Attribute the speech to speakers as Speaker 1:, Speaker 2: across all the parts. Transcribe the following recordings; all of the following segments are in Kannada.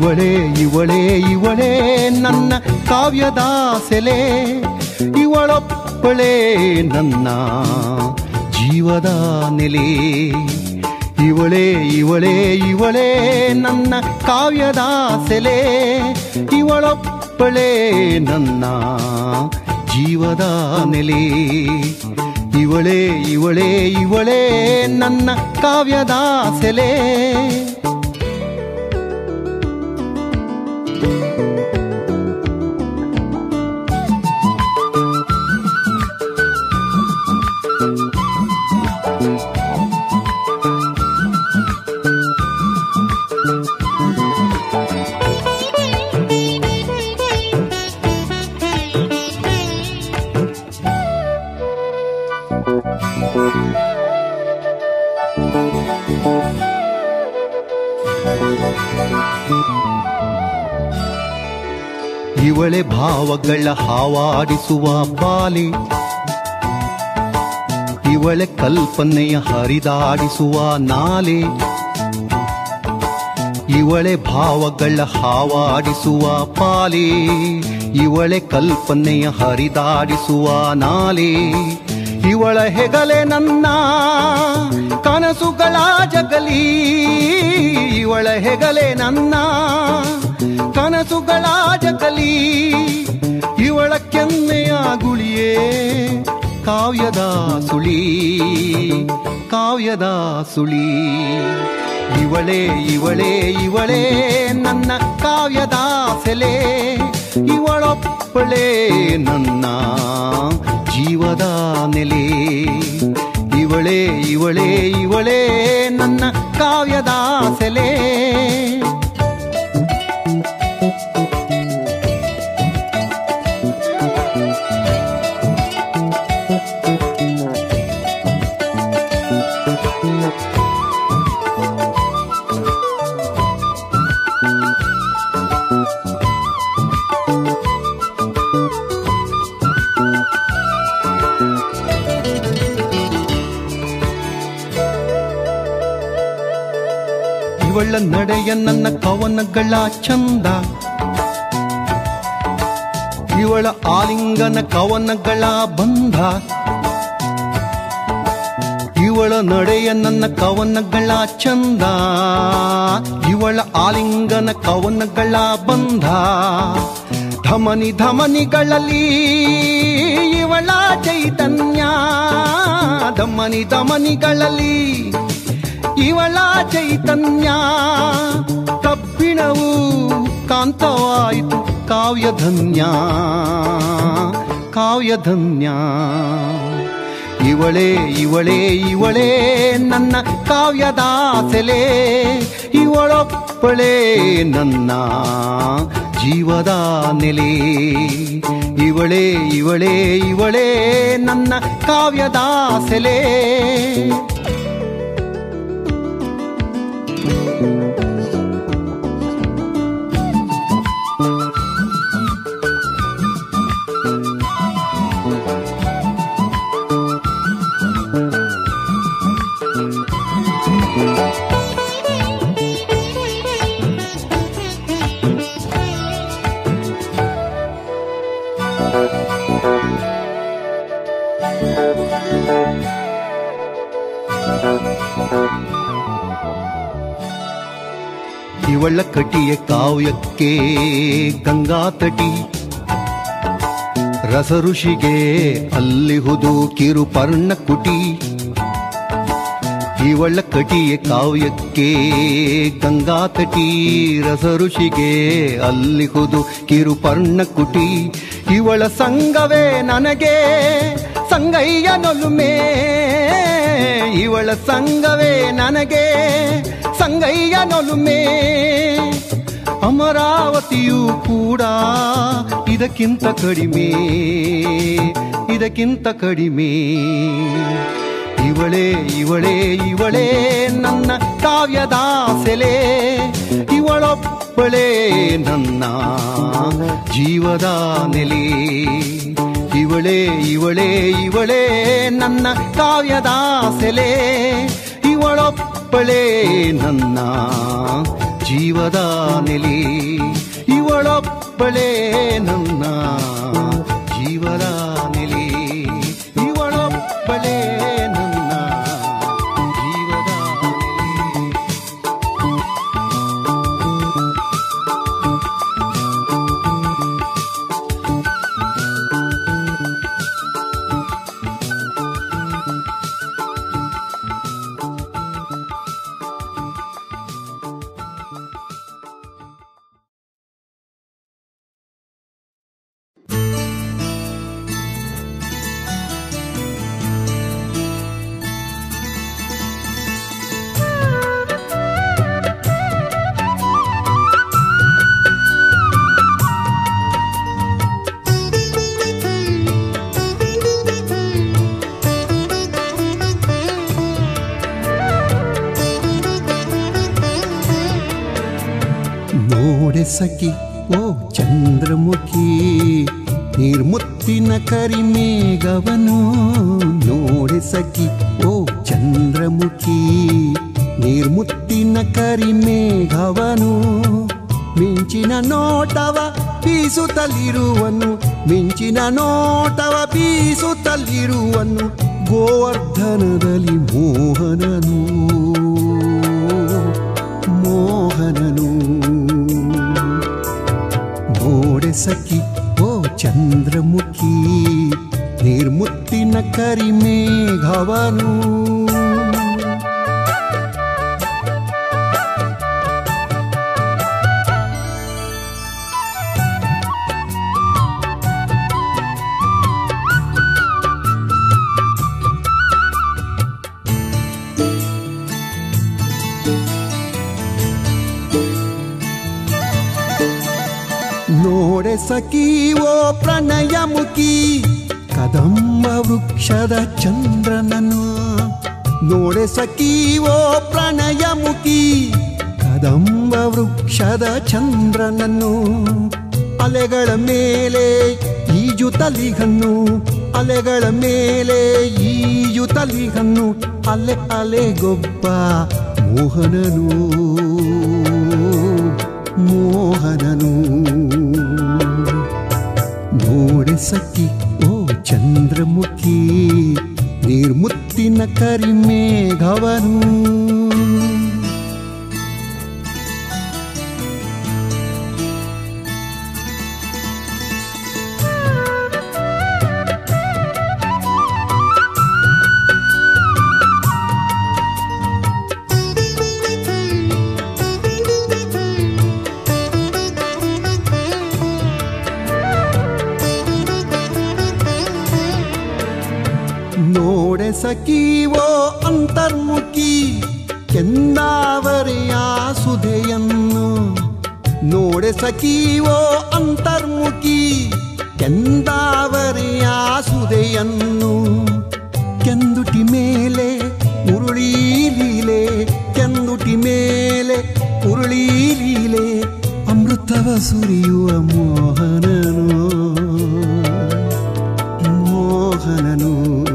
Speaker 1: ಇವಳೇ ಇವಳೇ ಇವಳೇ ನನ್ನ ಕಾವ್ಯದ ಸೆಲೆ ಇವಳೊಬ್ಬಳೇ ನನ್ನ ಜೀವದ ನೆಲೆ ಇವಳೇ ಇವಳೇ ಇವಳೇ ನನ್ನ ಕಾವ್ಯದ ಸೆಲೆ ಇವಳೊಬ್ಬಳೇ ನನ್ನ ಜೀವದ ನೆಲೆ ಇವಳೇ ಇವಳೇ ಇವಳೇ ನನ್ನ ಕಾವ್ಯದ ಸೆಲೆ ಇವಳೆ ಭಾವಗಳ ಹಾವಾಡಿಸುವ ಬಾಲೆ ಇವಳೆ ಕಲ್ಪನೆಯ ಹರಿದಾಡಿಸುವ ನಾಲೆ ಇವಳೆ ಭಾವಗಳ ಹಾವಾಡಿಸುವ ಪಾಲೆ ಇವಳೆ ಕಲ್ಪನೆಯ ಹರಿದಾಡಿಸುವ ನಾಲೆ ಇವಳ ಹೆಗಲೆ ನನ್ನ ಕನಸುಗಳ ಜಗಲಿ ಇವಳ ಹೆಗಲೆ ನನ್ನ ಕನಸುಗಳ ಜಗಲಿ ಇವಳ ಕೆನ್ನೆಯ ಗುಳಿಯೇ ಕಾವ್ಯದ ಸುಳಿ ಕಾವ್ಯದ ಸುಳಿ ಇವಳೇ ಇವಳೇ ಇವಳೇ ನನ್ನ ಕಾವ್ಯದ ಸೆಲೆ ಇವಳೊಬ್ಬಳೇ ನನ್ನ ಜೀವದ ನೆಲೆ ಇವಳೇ ಇವಳೇ ಇವಳೇ ನನ್ನ ಕಾವ್ಯದ ಸೆಲೆ ಇವಳ ನಡೆಯ ನನ್ನ ಕವನಗಳ ಚಂದ ಇವಳ ಆಲಿಂಗನ ಕವನಗಳ ಬಂಧ ಇವಳ ನಡೆಯ ನನ್ನ ಕವನಗಳ ಚಂದ ಇವಳ ಆಲಿಂಗನ ಕವನಗಳ ಬಂಧ ಧಮನಿ ಧಮನಿಗಳಲ್ಲಿ ಇವಳ ಚೈತನ್ಯ ಧಮನಿ ಧಮನಿಗಳಲ್ಲಿ ಇವಳ ಚೈತನ್ಯ ಕಬ್ಬಿಣವು ಕಾಂತವಾಯಿತು ಕಾವ್ಯಧನ್ಯ ಕಾವ್ಯಧನ್ಯ ಇವಳೇ ಇವಳೇ ಇವಳೇ ನನ್ನ ಕಾವ್ಯದ ಸೆಲೆ ಇವಳೊಬ್ಬಳೇ ನನ್ನ ಜೀವದ ನೆಲೆ ಇವಳೇ ಇವಳೇ ಇವಳೇ ನನ್ನ ಕಾವ್ಯದ ಸೆಲೆ ಇವಳ ಕಟಿಯ ಕಾವ್ಯಕ್ಕೆ ಗಂಗಾ ತಟಿ ರಸ ಋಷಿಗೆ ಅಲ್ಲಿಹುದು ಕಿರು ಪರ್ಣಕುಟಿ ಇವಳ ಕಟಿಯ ಕಾವ್ಯಕ್ಕೆ ಗಂಗಾ ತಟಿ ರಸ ಋಷಿಗೆ ಅಲ್ಲಿಹುದು ಕಿರು ಪರ್ಣಕುಟಿ ಇವಳ ಸಂಗವೇ ನನಗೆ ಸಂಗಯ್ಯ ನೊಲುಮೆ ಇವಳ ಸಂಗವೇ ನನಗೆ ಸಂಗಯ್ಯ ನೊಲುಮೆ ಅಮರಾವತಿಯೂ ಕೂಡ ಇದಕ್ಕಿಂತ ಕಡಿಮೆ ಇದಕ್ಕಿಂತ ಕಡಿಮೆ ಇವಳೇ ಇವಳೇ ಇವಳೇ ನನ್ನ ಕಾವ್ಯದ ಸೆಲೆ ಇವಳೊಬ್ಬಳೇ ನನ್ನ ಜೀವದ ನೆಲೆ ಇವಳೇ ಇವಳೇ ಇವಳೇ ನನ್ನ ಕಾವ್ಯದ ಸೆಲೆ ಇವಳೊಬ್ಬಳೇ ನನ್ನ ಜೀವದ ನೆಲೆ ಇವಳೊಬ್ಬಳೇ ನನ್ನ ಜೀವದ ನೆಲೆ ಇವಳೊಬ್ಬಳೇ ನನ್ನ ಜೀವದ ನೆಲೆ ನೋಡೆ ಸಖಿ ಓ ಚಂದ್ರಮುಖಿ ನಿರ್ಮುತ್ತಿನ ಕರಿಮೇಘವನು ನೋಡೆ ಸಖಿ ಓ ಚಂದ್ರಮುಖಿ ನಿರ್ಮುತ್ತಿನ ಕರಿಮೇಘವನು ಮಿಂಚಿನ ನೋಟವ ಬೀಸುತ್ತಲಿರುವನು ಮಿಂಚಿನ ನೋಟವ ಬೀಸುತ್ತಲಿರುವನು ಗೋವರ್ಧನದಲ್ಲಿ ಮೋಹನನು ಮೋಹನನು ನೋಡೆ ಸಖಿ ಓ ಚಂದ್ರಮುಖಿ ನಿರ್ಮುತ್ತಿನ ಕರಿಮೇಘವನು ನೋಡೆ ಸಖಿ ಓ ಪ್ರಣಯಮುಖಿ ಕದಂಬ ವೃಕ್ಷದ ಚಂದ್ರನನು ನೋಡೆ ಸಖಿ ಓ ಪ್ರಣಯಮುಖಿ ಕದಂಬ ವೃಕ್ಷದ ಚಂದ್ರನನ್ನು ಅಲೆಗಳ ಮೇಲೆ ಈಜುತಲಿಗನ್ನು ಅಲೆಗಳ ಮೇಲೆ ಈಜುತಲಿಗನ್ನು ಅಲೆ ಅಲೆಗೊಬ್ಬ ಮೋಹನನು ಮೋಹನನು ನೋಡೆ ಸಖಿ ಓ ಚಂದ್ರಮುಖಿ ನಿರ್ಮುತ್ತಿನ ಕರಿಮೇಘವನು ನೋಡೆ ಸಖೀವೋ ಅಂತರ್ಮುಖಿ ಕೆಂದಾವರೆಯ ಸುಧೆಯನ್ನು ನೋಡೆ ಸಖೀವೋ ಅಂತರ್ಮುಖಿ ಕೆಂದಾವರೆಯ ಸುಧೆಯನ್ನು ಕೆಂದುಟಿ ಮೇಲೆ ಉರುಳಿ ಲೀಲೆ ಕೆಂದುಟಿ ಮೇಲೆ ಉರುಳಿ ಲೀಲೆ ಅಮೃತವ ಸುರಿಯುವ ಮೋಹನನು ಮೋಹನನು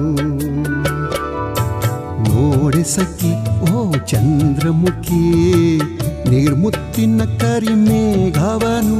Speaker 1: ನೋಡೆ ಸಖಿ ಓ ಚಂದ್ರಮುಖಿ ನಿರ್ಮುತ್ತಿನ ಕರಿಮೇಘವನು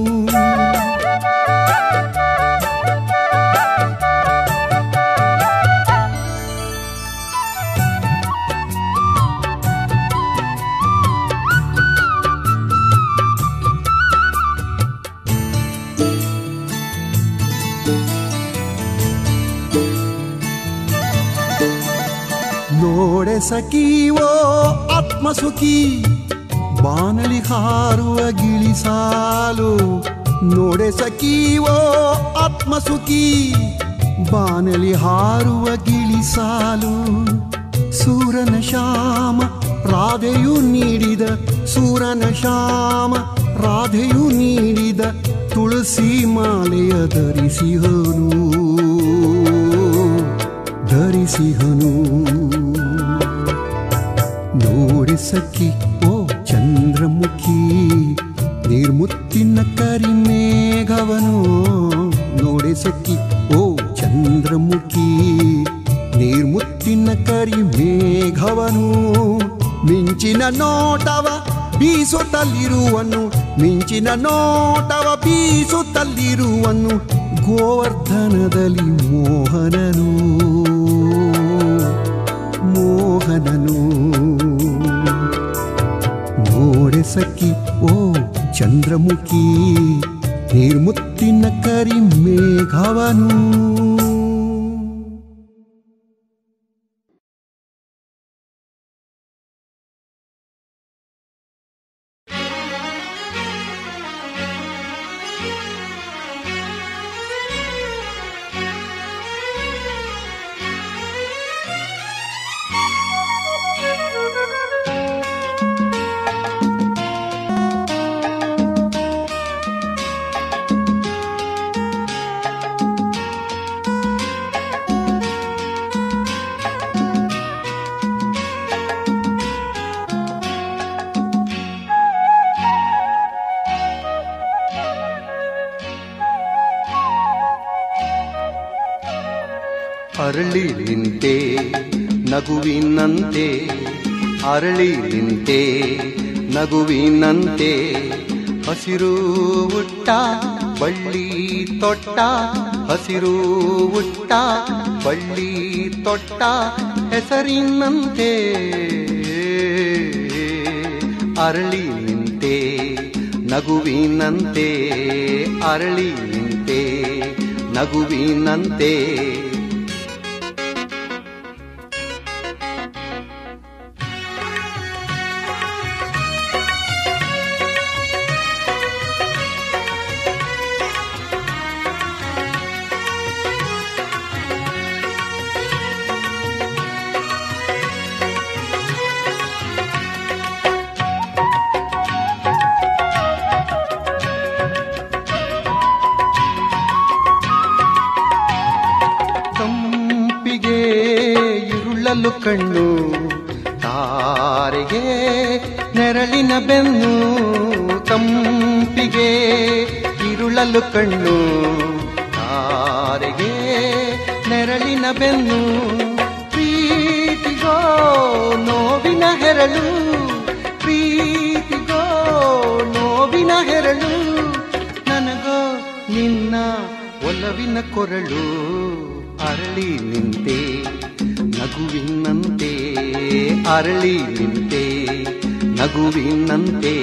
Speaker 1: ನೋಡೆ ಸಖೀವೋ ಆತ್ಮಸುಖಿ ಬಾನಲಿ ಹಾರುವ ಗಿಳಿಸಾಲು ನೋಡೆ ಸಖೀವೋ ಆತ್ಮಸುಖಿ ಬಾನಲಿ ಹಾರುವ ಗಿಳಿಸಾಲು ಸೂರನ ಶ್ಯಾಮ ರಾಧೆಯು ನೀಡಿದ ಸೂರನ ಶ್ಯಾಮ ರಾಧೆಯು ನೀಡಿದ ತುಳಸಿ ಮಾಲೆಯ ಧರಿಸಿಹನು ಧರಿಸಿಹನು ನೋಡಿ ಸಖಿ ಓ ಚಂದ್ರಮುಖಿ ನಿರ್ಮುತ್ತಿನ ಕರಿಮೇಘವನು ನೋಡಿ ಸಖಿ ಓ ಚಂದ್ರಮುಖಿ ನಿರ್ಮುತ್ತಿನ ಕರಿಮೇಘವನು ಮಿಂಚಿನ ನೋಟವ ಬೀಸುತ್ತಲ್ಲಿರುವನು ಮಿಂಚಿನ ನೋಟವ ಬೀಸುತ್ತಲ್ಲಿರುವನು ಗೋವರ್ಧನದಲ್ಲಿ ಮೋಹನನು ಮೋಹನನು ನೋಡೆ ಸಖಿ ಓ ಚಂದ್ರಮುಖಿ ನಿರ್ಮುತ್ತಿನ ಕರಿ ಮೇಘವನು ಅರಳಿ ನಿಂತೆ ನಗುವಿನಂತೆ ಅರಳಿ ನಿಂತೆ ನಗುವಿನಂತೆ ಹಸಿರು ಉಟ್ಟ ಬಳ್ಳಿ ತೊಟ್ಟ ಹಸಿರು ಉಟ್ಟ ಬಳ್ಳಿ ತೊಟ್ಟ ಹೆಸರಿನಂತೆ ಅರಳಿ ನಿಂತೆ ನಗುವಿನಂತೆ ಅರಳಿ ನಿಂತೆ ನಗುವಿನಂತೆ ತಂಪಿಗೆ ಇರುಳಲು ಕಣ್ಣು ತಾರೆಗೆ ನೆರಳಿನ ಬೆನ್ನು ತಂಪಿಗೆ ಇರುಳಲು ಕಣ್ಣು ತಾರೆಗೆ ನೆರಳಿನ ಬೆನ್ನು ಪ್ರೀತಿಗೋ ನೋವಿನ ಹೆರಳು ಪ್ರೀತಿಗೋ ನೋವಿನ ಹೆರಳು ನನಗೋ ನಿನ್ನ ಒಲವಿನ ಕೊರಳು ಅರಳಿ ನಿಂತೆ ನಗುವಿನಂತೆ ಅರಳಿ ನಿಂತೆ ನಗುವಿನಂತೆ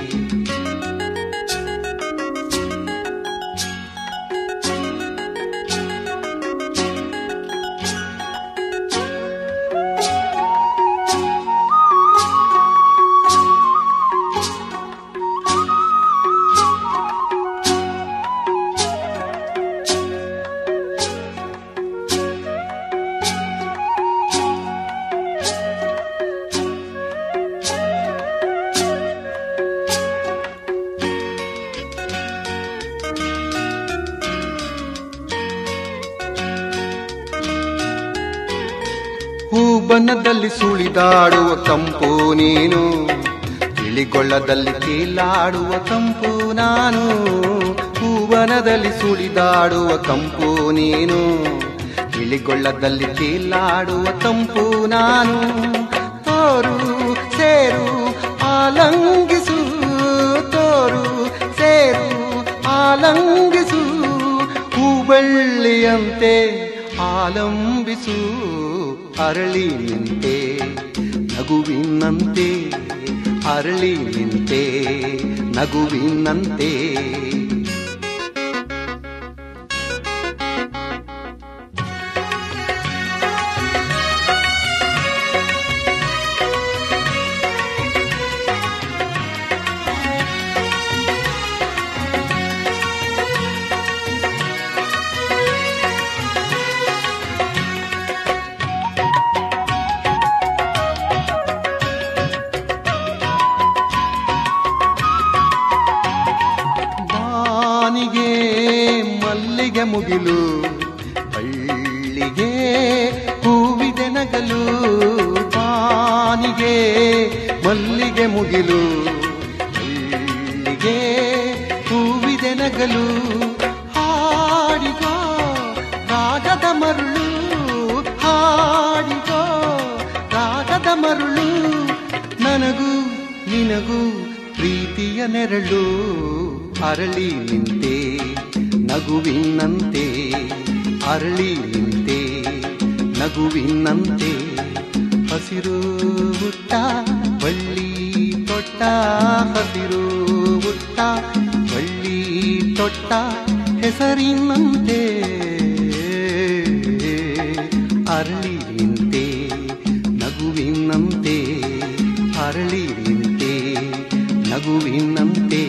Speaker 1: ಹೂಬನದಲ್ಲಿ ಸುಳಿದಾಡುವ ಕಂಪು ನೀನು ತಿಳಿಗೊಳ್ಳದಲ್ಲಿ ತೇಲಾಡುವ ಕಂಪು ನಾನು ಹೂವನದಲ್ಲಿ ಸುಳಿದಾಡುವ ಕಂಪು ನೀನು ತಿಳಿಗೊಳ್ಳದಲ್ಲಿ ತೇಲಾಡುವ ಕಂಪು ನಾನು ತೋರು ಸೇರು ಆಲಂಗಿಸು ತೋರು ಸೇರು ಆಲಂಗಿಸು ಹೂಬಳ್ಳಿಯಂತೆ ಆಲಂಬಿಸು ಅರಳಿ ನಿಂತೆ ನಗುವಿನಂತೆ ಅರಳಿ ನಿಂತೆ ನಗುವಿನಂತೆ ಬಾನಿಗೆ ಮಲ್ಲಿಗೆ ಮುಗಿಲು ಬಳ್ಳಿಗೆ ಹೂವಿದೆ ನಗಲು ಬಾನಿಗೆ ಮಲ್ಲಿಗೆ ಮುಗಿಲು ಬಳ್ಳಿಗೆ ಹೂವಿದೆ ನಗಲು ಹಾಡಿಗೋ ರಾಗದ ಮರುಳು ಹಾಡಿಗೋ ರಾಗದ ಮರುಳು ನನಗೂ ನಿನಗೂ ಪ್ರೀತಿಯ ನೆರಳು ಅರಳಿ ನಿಂತೆ ನಗುವಿನಂತೆ ಅರಳಿ ನಿಂತೆ ನಗುವಿನಂತೆ ಹಸಿರು ಹುಟ್ಟ ಬಳ್ಳಿ ತೊಟ್ಟ ಹಸಿರು ಹುಟ್ಟ ಬಳ್ಳಿ ತೊಟ್ಟ ಹೆಸರಿನಂತೆ ಅರಳಿ ನಿಂತೆ ನಗುವಿನಂತೆ ಅರಳಿ ನಿಂತೆ ನಗುವಿನಂತೆ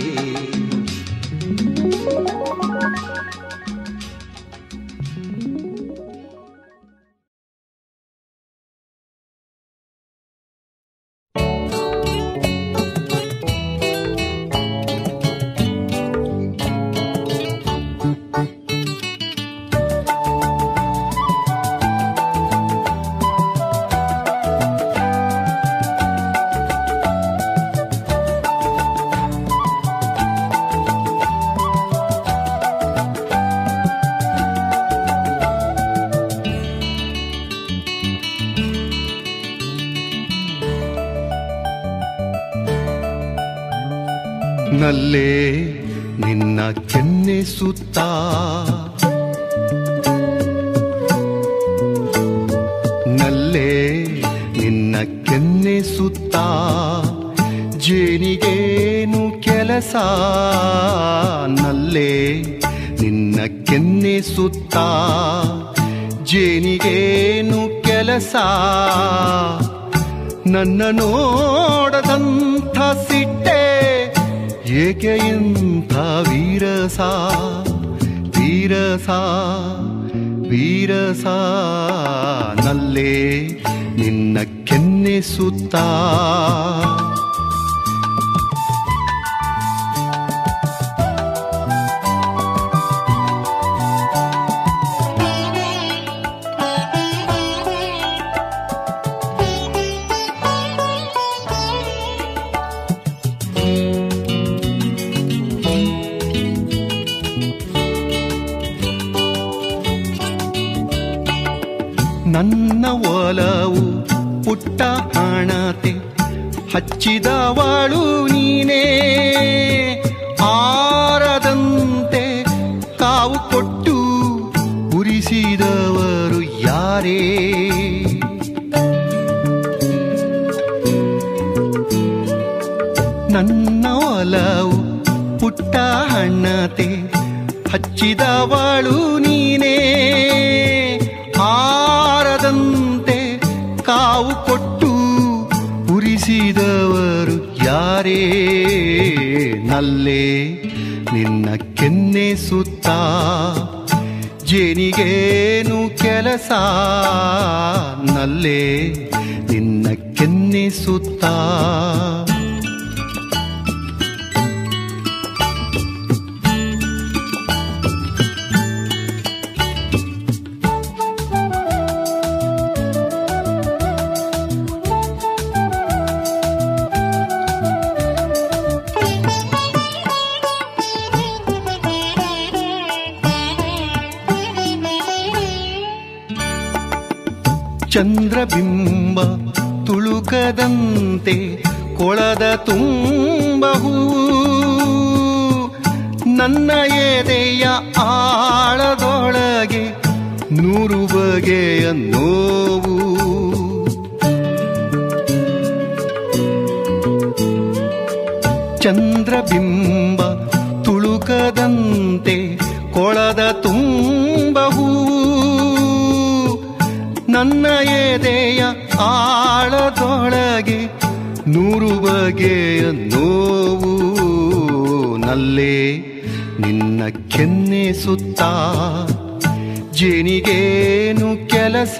Speaker 1: ನಲ್ಲೇ ನಿನ್ನ ಕೆನ್ನೆ ಸುತ್ತ ನಲ್ಲೇ ನಿನ್ನ ಕೆನ್ನೆ ಸುತ್ತ ಜೇನಿಗೇನು ಕೆಲಸ ನಲ್ಲೇ ನಿನ್ನ ಕೆನ್ನೆ ಸುತ್ತ ಜೇನಿಗೇನು ಕೆಲಸ ನನ್ನ ನೋಡದಂಥ ಸಿಟ್ಟೆ ಏಕೆ ಇಂಥ ವೀರಸ ವೀರಸ ವೀರಸ ನಲ್ಲೇ ನಿನ್ನ ಕೆನ್ನೆ ಸುತ್ತ ನನ್ನ ಒಲವು ಪುಟ್ಟ ಹಣತೆ ಹಚ್ಚಿದವಳು ನೀನೇ ಆರದಂತೆ ಕಾವು ಕೊಟ್ಟು ಉರಿಸಿದವರು ಯಾರೇ ನನ್ನ ಒಲವು ಪುಟ್ಟ ಹಣ್ಣತೆ ಹಚ್ಚಿದವಳು ನೀನೇ ಆರದಂತೆ ಕಾವು ಕೊಟ್ಟು ಉರಿಸಿದವರು ಯಾರೇ ನಲ್ಲೇ ನಿನ್ನ ಕೆನ್ನೆ ಸುತ್ತ ಜೇನಿಗೇನು ಕೆಲಸ ನಲ್ಲೇ ನಿನ್ನ ಕೆನ್ನೆ ಸುತ್ತ ಚಂದ್ರಬಿಂಬ ತುಳುಕದಂತೆ ಕೊಳದ ತುಂಬಹೂ ನನ್ನ ಎದೆಯ ಆಳದೊಳಗೆ ನೂರು ಬಗೆಯ ನೋವು ಚಂದ್ರಬಿಂಬ ತುಳುಕದಂತೆ ಕೊಳದ ತುಂಬಹೂ ನನ್ನ ಎದೆಯ ಆಳದೊಳಗೆ ನೂರು ಬಗೆಯ ನೋವು ನಲ್ಲೇ ನಿನ್ನ ಕೆನ್ನೆ ಸುತ್ತ ಜೇನಿಗೇನು ಕೆಲಸ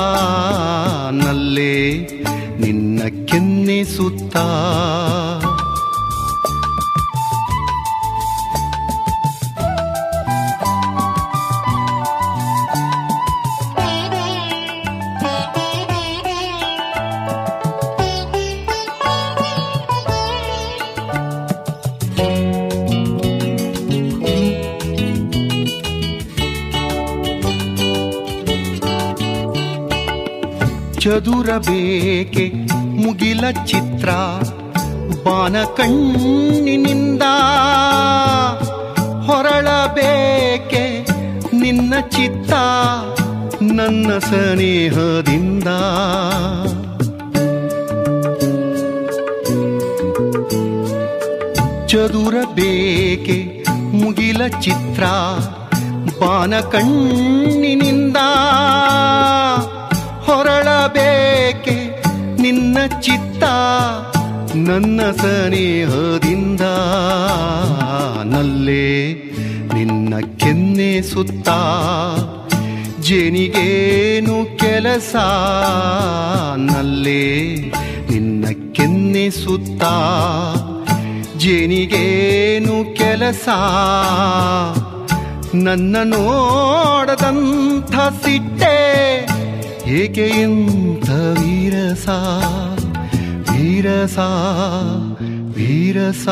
Speaker 1: ನಲ್ಲೇ ನಿನ್ನ ಕೆನ್ನೆ ಸುತ್ತ ಚದುರ ಬೇಕೆ ಮುಗಿಲ ಚಿತ್ರ ಬಾನ ಕಣ್ಣಿನಿಂದ ಹೊರಳಬೇಕೆ ನಿನ್ನ ಚಿತ್ತ ನನ್ನ ಸ್ನೇಹದಿಂದ ಚದುರ ಬೇಕೆ ಮುಗಿಲ ಚಿತ್ರ ಬಾನ ಕಣ್ಣಿನಿಂದ ಹೊರಳಬೇಕೆ ನಿನ್ನ ಚಿತ್ತ ನನ್ನ ಸ್ನೇಹದಿಂದ ನಲ್ಲೇ ನಿನ್ನ ಕೆನ್ನೆ ಸುತ್ತ ಜೇನಿಗೇನು ಕೆಲಸ ನಲ್ಲೇ ನಿನ್ನ ಕೆನ್ನೆ ಸುತ್ತ ಜೇನಿಗೇನು ಕೆಲಸ ನನ್ನ ನೋಡದಂಥ ಸಿಟ್ಟೆ ಏಕೆ ಇಂಥ ವೀರಸ ವೀರಸ ವೀರಸ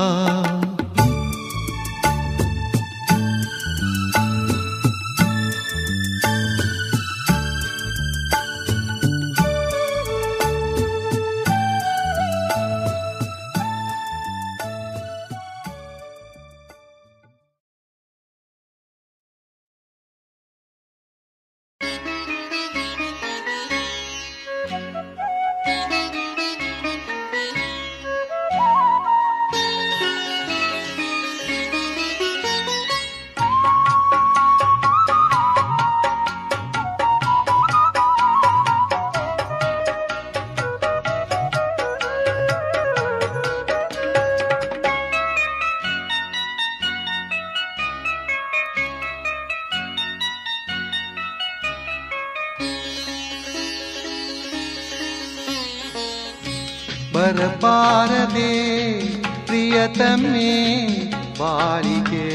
Speaker 1: ಬರಬಾರದೆ ಪ್ರಿಯತಮೆ ಬಾಳಿಗೆ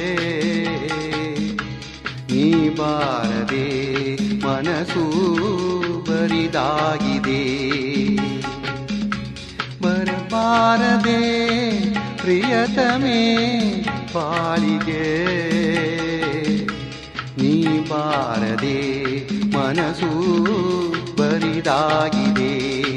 Speaker 1: ನೀ ಬಾರದೆ ಮನಸ್ಸು ಬರಿದಾಗಿದೆ ಬರಬಾರದೆ ಪ್ರಿಯತಮೆ ಬಾಳಿಗೆ ನೀ ಬಾರದೆ ಮನಸ್ಸು ಬರಿದಾಗಿದೆ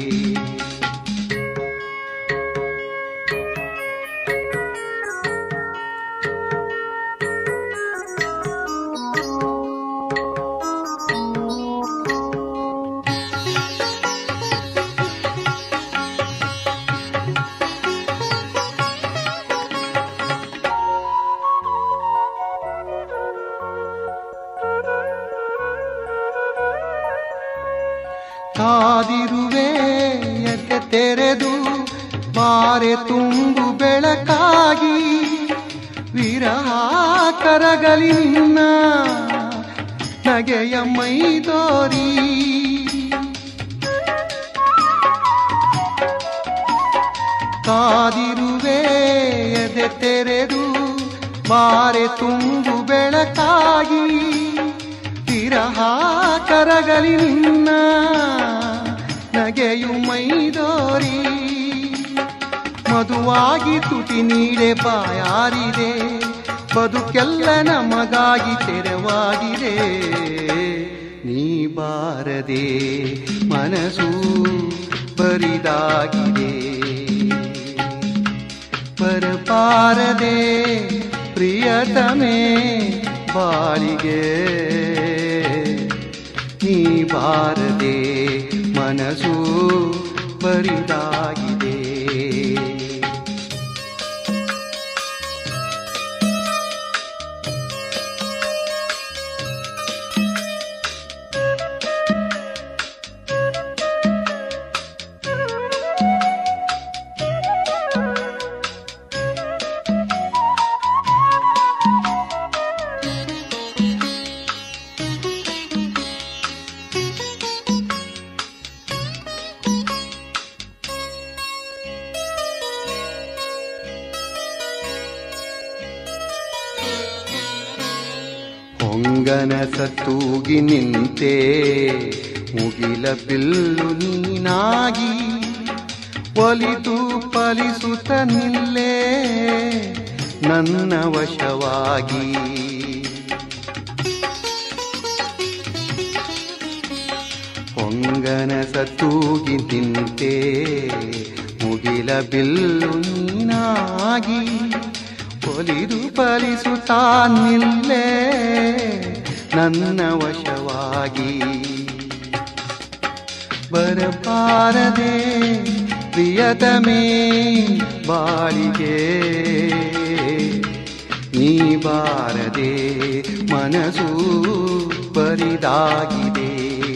Speaker 1: ಕಾದಿರುವೆ ಎದೆ ತೆರೆದು ಬಾರೆ ತುಂಬು ಬೆಳಕಾಗಿ ವಿರಹ ಕರಗಲಿ ನಿನ್ನ ನಗೆಯ ಮೈದೋರಿ ಕಾದಿರುವೆ ಎದೆ ತೆರೆದು ಬಾರೆ ತುಂಬು ಬೆಳಕಾಗಿ ವಿರಹ ಕರಗಲಿ ನಿನ್ನ ನಗೆಯು ಮೈದೋರಿ ಮಧುವಾಗಿ ತುಟಿ ನೀಡೆ ಬಾಯಾರಿದೆ ಬದುಕೆಲ್ಲ ನಮಗಾಗಿ ತೆರವಾಗಿದೆ ನೀ ಬಾರದೆ ಮನಸ್ಸು ಬರಿದಾಗಿದೆ ಬರಬಾರದೆ ಪ್ರಿಯತಮೆ ಬಾಳಿಗೆ ನೀ ಬಾರದೆ ಮನಸ್ಸು ಬರಿದಾಗಿದೆ ಹೊಂಗನ ಸತ್ತೂಗಿ ನಿಂತೆ ಮುಗಿಲ ಬಿಲ್ಲು ನೀನಾಗಿ ಒಲಿದು ಫಲಿಸುತ್ತ ನಿಲ್ಲೇ ನನ್ನ ವಶವಾಗಿ ಹೊಂಗನ ಸತ್ತೂಗಿ ನಿಂತೆ ಮುಗಿಲ ಇಲಬಿಲ್ಲು ನೀನಾಗಿ ಒಲಿದು ಫಲಿಸುತ್ತಾ ನಿಲ್ಲೇ ನನ್ನ ವಶವಾಗಿ ಬರಬಾರದೆ ಪ್ರಿಯತಮೇ ಬಾಳಿಗೆ ನೀ ಬಾರದೆ ಮನಸ್ಸು ಬರಿದಾಗಿದೆ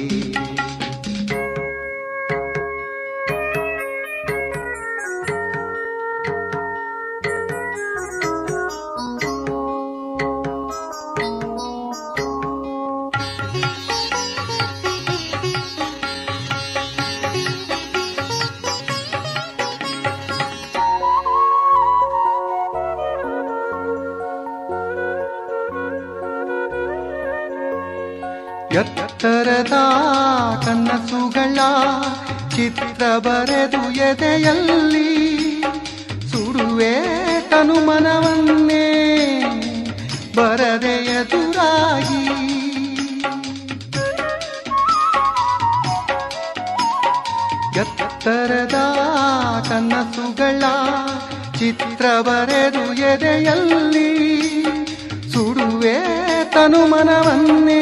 Speaker 1: ಎತ್ತರದ ಕನಸುಗಳ ಚಿತ್ರ ಬರೆದು ಎದೆಯಲ್ಲಿ ಸುಡುವೆ ತನು ಮನವನ್ನೇ ಬರದೆ ಎದುರಾಗಿ ಎತ್ತರದ ಕನಸುಗಳ ಚಿತ್ರ ಬರೆದು ಎದೆಯಲ್ಲಿ ಸುಡುವೆ ತನು ಮನವನ್ನೇ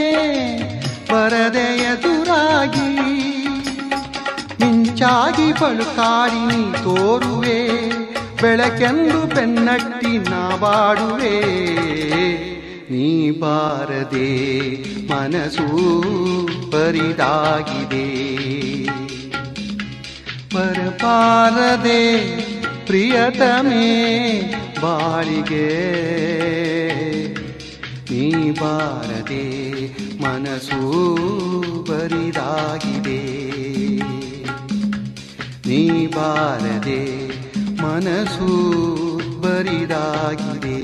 Speaker 1: ಬರದೆ ಎದುರಾಗಿ ಮಿಂಚಾಗಿ ಬಳುಕಾಡಿ ನೀ ತೋರುವೆ ಬೆಳಕೆಂದು ಬೆನ್ನಟ್ಟಿ ನಾ ಬಾಡುವೆ ನೀ ಬಾರದೆ ಮನಸ್ಸು ಬರಿದಾಗಿದೆ ಬರಬಾರದೆ ಪ್ರಿಯತಮೇ ಬಾಳಿಗೆ ನೀ ಬಾರದೆ ಮನಸ್ಸು ಬರಿದಾಗಿದೆ ನೀ ಬಾರದೆ ಮನಸ್ಸು ಬರಿದಾಗಿದೆ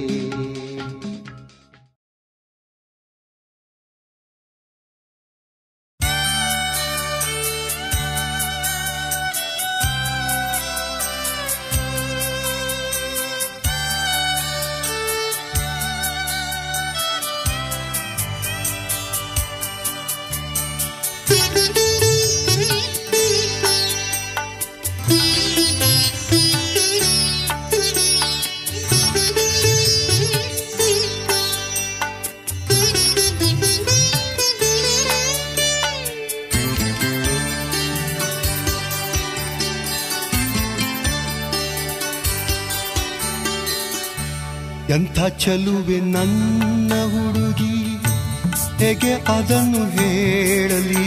Speaker 1: ಎಂಥ ಚಲುವೆ ನನ್ನ ಹುಡುಗಿ ಹೇಗೆ ಅದನ್ನು ಹೇಳಲಿ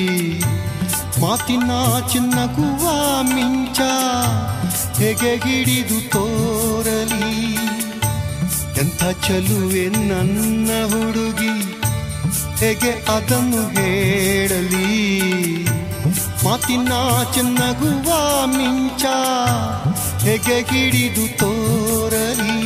Speaker 1: ಮಾತಿನ ಚಿನ್ನಗುವ ಮಿಂಚ ಹೇಗೆ ಹಿಡಿದು ತೋರಲಿ ಎಂಥ ಚಲುವೆ ನನ್ನ ಹುಡುಗಿ ಹೇಗೆ ಅದನ್ನು ಹೇಳಲಿ ಮಾತಿನ ಚಿನ್ನಗುವ ಮಿಂಚ ಹೇಗೆ ಹಿಡಿದು ತೋರಲಿ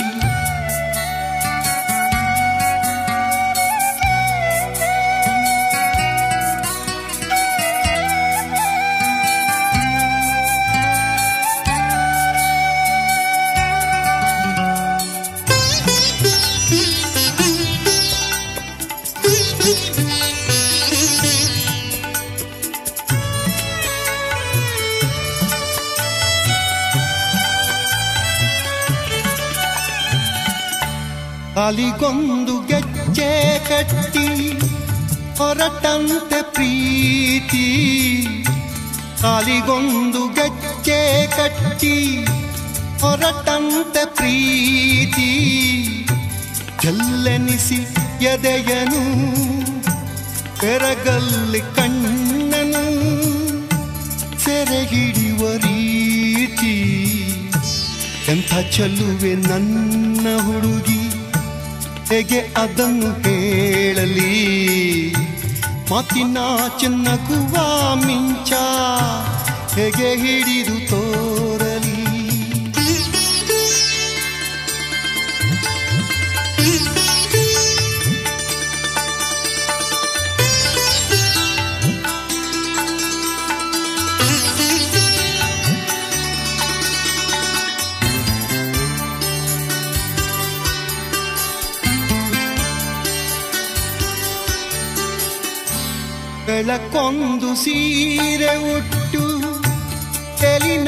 Speaker 1: ಕಾಲಿಗೊಂದು ಗೆಜ್ಜೆ ಕಟ್ಟಿ ಹೊರಟಂತೆ ಪ್ರೀತಿ ಕಾಲಿಗೊಂದು ಗೆಜ್ಜೆ ಕಟ್ಟಿ ಹೊರಟಂತೆ ಪ್ರೀತಿ ಜಲ್ಲೆನಿಸಿ ಎದೆಯನು ಬೆರಗಲ್ಲಿ ಕಣ್ಣನು ಸೆರೆ ಹಿಡಿಯುವ ರೀತಿ ಎಂಥ ಚೆಲುವೆ ನನ್ನ ಹುಡುಗಿ ಹೇಗೆ ಅದನ್ನು ಹೇಳಲಿ ಮಾತಿನ ಚಿನ್ನಗುವ ಮಿಂಚ ಹೇಗೆ ಹಿಡಿದು ತೋರಲಿ ಬೆಳಕೊಂದು ಸೀರೆ ಉಟ್ಟು ತೆಲಿ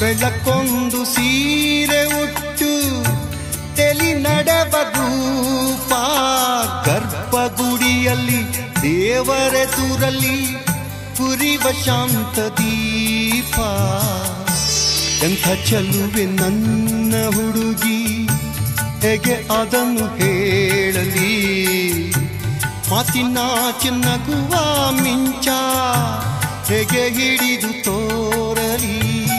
Speaker 1: ಬೆಳಕೊಂದು ಸೀರೆ ಉಟ್ಟು ತೆಲಿ ನಡೆವ ಧೂಪ ಗರ್ಭಗುಡಿಯಲ್ಲಿ ದೇವರೆದುರಲ್ಲಿ ಕುರಿವ ಶಾಂತ ದೀಪ ಎಂಥ ಚೆಲುವೆ ನನ್ನ ಹುಡುಗಿ ಹೇಗೆ ಅದನ್ನು ಹೇಳಲಿ ಮಾತಿನ ಚಿನ್ನಗುವ ಮಿಂಚ ಹೇಗೆ ಹಿಡಿದು ತೋರಲಿ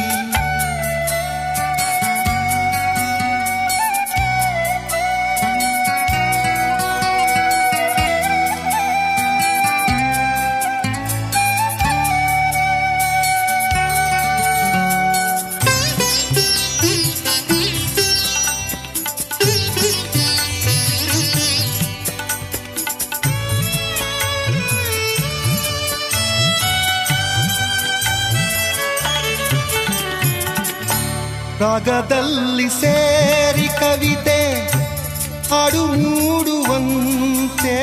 Speaker 1: ರಾಗದಲ್ಲಿ ಸೇರಿ ಕವಿತೆ ಹಾಡು ಮೂಡುವಂತೆ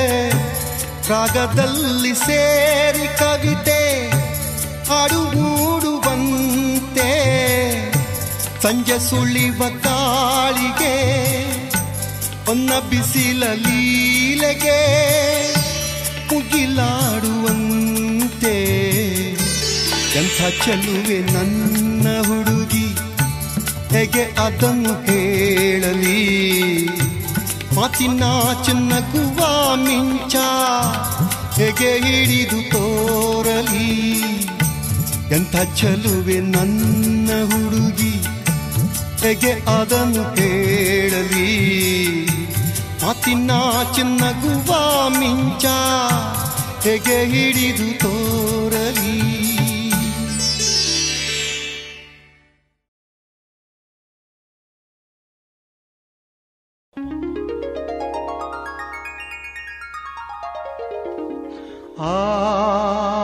Speaker 1: ರಾಗದಲ್ಲಿ ಸೇರಿ ಕವಿತೆ ಹಾಡು ಮೂಡುವಂತೆ ಸಂಜೆ ಸುಳಿವ ಕಾಳಿಗೆ ಒನ್ನ ಬಿಸಿಲ ಲೀಲೆಗೆ ಮುಗಿಲಾಡುವಂತೆ ಎಂಥ ಚೆಲುವೆ ನನ್ನ ಹುಡುಗಿ ಹೇಗೆ ಅದನ್ನು ಹೇಳಲಿ ಮಾತಿನ ಚಿನ್ನಗುವ ಮಿಂಚ ಹೇಗೆ ಹಿಡಿದು ತೋರಲಿ ಎಂಥ ಚೆಲುವೆ ನನ್ನ ಹುಡುಗಿ ಹೇಗೆ ಅದನ್ನು ಹೇಳಲಿ ಮಾತಿನ ಚಿನ್ನಗುವ ಮಿಂಚ ಹೇಗೆ ಹಿಡಿದು ತೋರಲಿ ಆ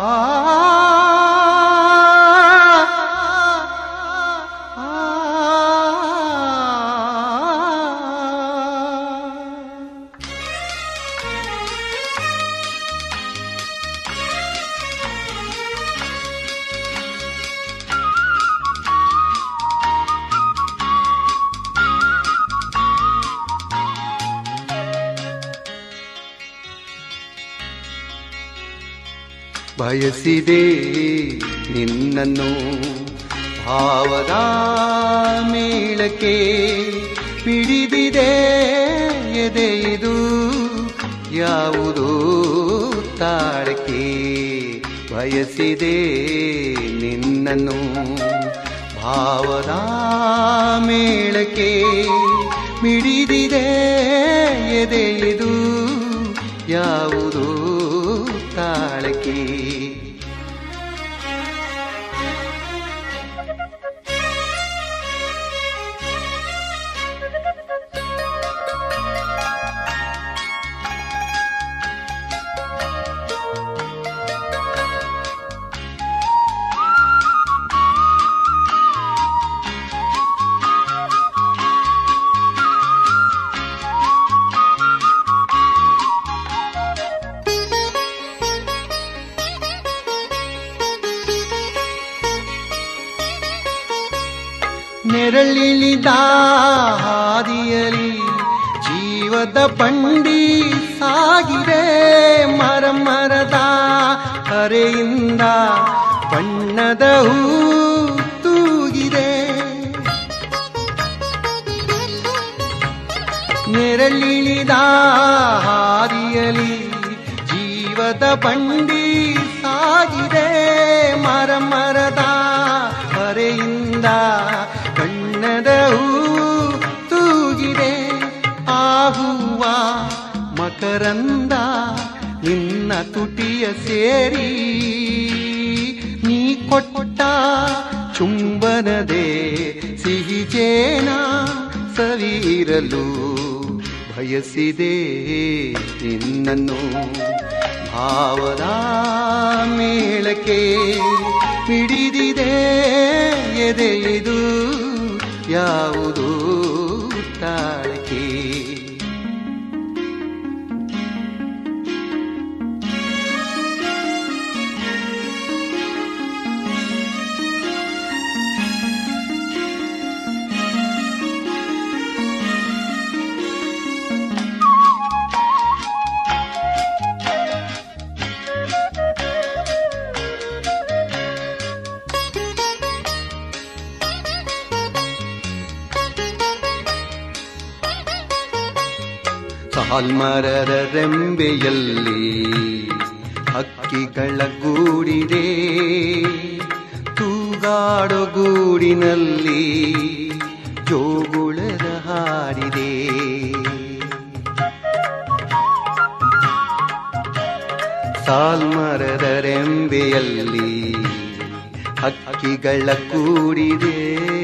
Speaker 1: ಬಯಸಿದೆ ನಿನ್ನನ್ನು ಭಾವದ ಮೇಳಕ್ಕೆ ಪಿಡಿದಿದೆ ಎದೆಯಿದು ಯಾವುದು ತಾಳಕ್ಕೆ ಬಯಸಿದೆ ನಿನ್ನನ್ನು ಭಾವದ ಮೇಳಕ್ಕೆ ಮಿಡಿದಿದೆ ಎದೆಯಿದು ಯಾವುದು ತಾಳಕ್ಕೆ ನೆರಳಿಳಿದ ಹಾದಿಯಲಿ ಜೀವದ ಬಂಡಿ ಸಾಗಿದೆ ಮರ ಮರದ ಕರೆಯಿಂದ ಬಣ್ಣದ ಹೂ ತೂಗಿದೆ ನೆರಳಿಳಿದ ಹಾದಿಯಲಿ ಜೀವದ ಬಂಡಿ ಸಾಗಿದೆ ಮರ ಮರದ ಹೊರೆಯಿಂದ ಬಣ್ಣದ ಹೂ ತೂಗಿದೆ ಆ ಹೂವ ಮಕರಂದ ನಿನ್ನ ತುಟಿಯ ಸೇರಿ ನೀ ಕೊಟ್ಟ ಚುಂಬನದೆ ಸಿಹಿ ಜೇನ ಸವಿರಲು ಬಯಸಿದೆ ನಿನ್ನನ್ನು ಭಾವದ ಮೇಳಕ್ಕೆ ಮಿಡಿದಿದೆ ಎದೆಯಿದು ಯಾವುದು ತಾಳಕ್ಕೆ ಸಾಲ್ಮರದ ರೆಂಬೆಯಲ್ಲಿ ಹಕ್ಕಿಗಳ ಗೂಡಿದೆ ತೂಗಾಡೋ ಗೂಡಿನಲ್ಲಿ ಜೋಗುಳದ ಹಾಡಿದೆ ಸಾಲ್ಮರದ ರೆಂಬೆಯಲ್ಲಿ ಹಕ್ಕಿಗಳ ಕೂಡಿದೆ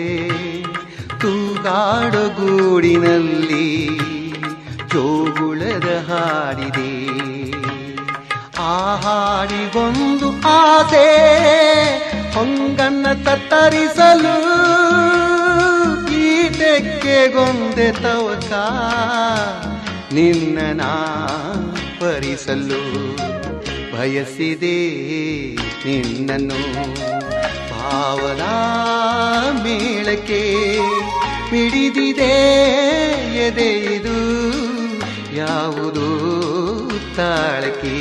Speaker 1: ತೂಗಾಡೋ ಗೂಡಿನಲ್ಲಿ ಜೋಗುಳದ ಹಾಡಿದೆ ಆ ಹಾಡಿಗೊಂದು ಆಸೆ ಹೊಂಗನ್ನ ತತ್ತರಿಸಲು ಗೀತೆಗೆಗೊಂದೆ ತವಕ ನಿನ್ನ ನಾ ಪರಿಸಲು ಬಯಸಿದೆ ನಿನ್ನನ್ನು ಭಾವನಾ ಮೇಳಕ್ಕೆ ಮಿಡಿದಿದೆ ಎದೆ ಇದು ಯಾವುದು ತಾಳಕ್ಕೆ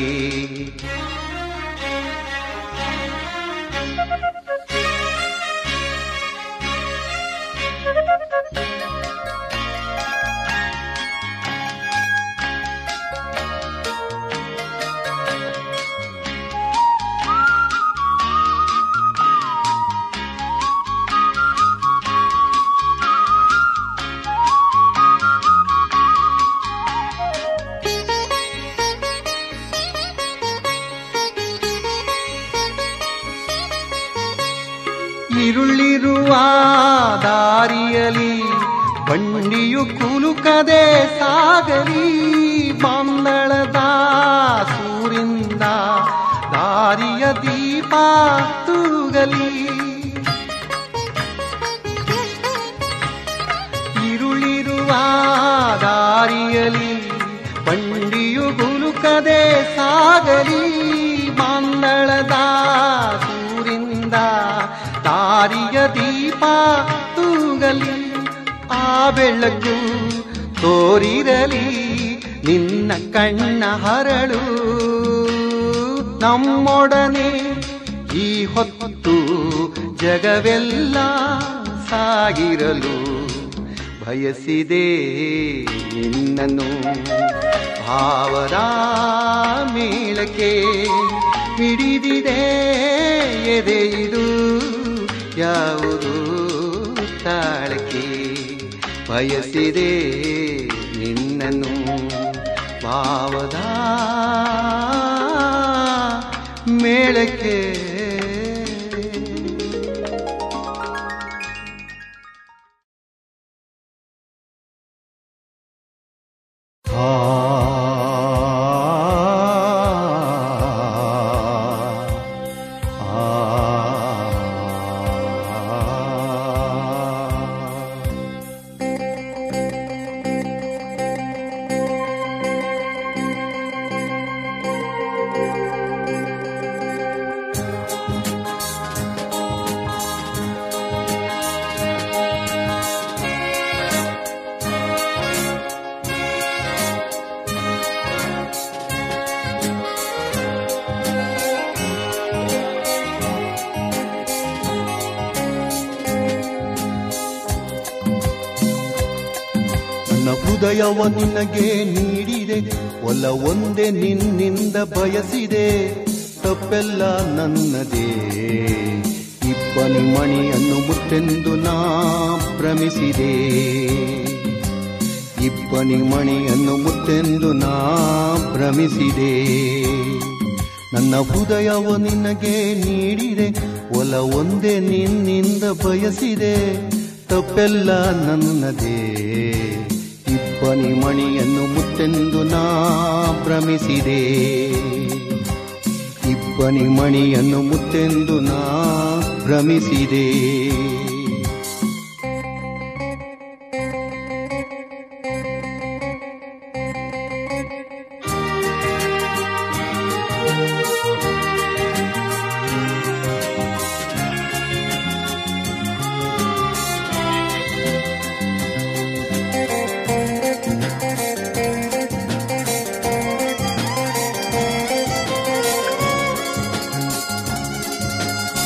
Speaker 1: ಇರುಳಿರುವ ದಾರಿಯಲಿ ಬಂಡಿಯು ಕುಲುಕದೆ ಸಾಗಲಿ ಬಂದಳದ ಸೂರಿಂದ ದಾರಿಯ ದೀಪ ತೂಗಲಿ ಇರುಳಿರುವ ದಾರಿಯಲಿ ಬಂಡಿಯು ಗುಲುಕದೆ ಸಾಗಲಿ ಮಂದಳದ ಸೂರಿಂದ ದಾರಿಯ ದೀಪ ತೂಗಲಿ ಆ ಬೆಳಕು ತೋರಿರಲಿ ನಿನ್ನ ಕಣ್ಣ ಹರಳು ನಮ್ಮೊಡನೆ ಈ ಹೊತ್ತು ಜಗವೆಲ್ಲ ಸಾಗಿರಲು ಬಯಸಿದೆ ನಿನ್ನನ್ನು ಭಾವದ ಮೇಳಕ್ಕೆ ಹಿಡಿದಿದೆ ಎದೆ ಇದು ಯಾವುದು ತಾಳಕ್ಕೆ ಬಯಸಿದೆ ನಿನ್ನನ್ನು ಭಾವದ ಮೇಳಕ್ಕೆ ಆ ನನ್ನ ಹೃದಯವ ನಿನಗೆ ನೀಡಿದೆ ಒಲ ಒಂದೇ ನಿನ್ನಿಂದ ಬಯಸಿದೆ ತಪ್ಪೆಲ್ಲ ನನ್ನದೇ ಇಬ್ಬನಿ ಮಣಿಯನ್ನು ಮುತ್ತೆಂದು ನಾ ಭ್ರಮಿಸಿದೆ ಇಬ್ಬನಿ ಮಣಿಯನ್ನು ಮುತ್ತೆಂದು ನಾ ಭ್ರಮಿಸಿದೆ ನನ್ನ ಹೃದಯವ ನಿನಗೆ ನೀಡಿದೆ ಒಲ ಒಂದೇ ನಿನ್ನಿಂದ ಬಯಸಿದೆ ತಪ್ಪೆಲ್ಲ ನನ್ನದೇ ಇಬ್ಬನಿ ಮಣಿಯನ್ನು ಮುತ್ತೆಂದು ನಾ ಭ್ರಮಿಸಿದೆ ಇಬ್ಬನಿ ಮಣಿಯನ್ನು ಮುತ್ತೆಂದು ನಾ ಭ್ರಮಿಸಿದೆ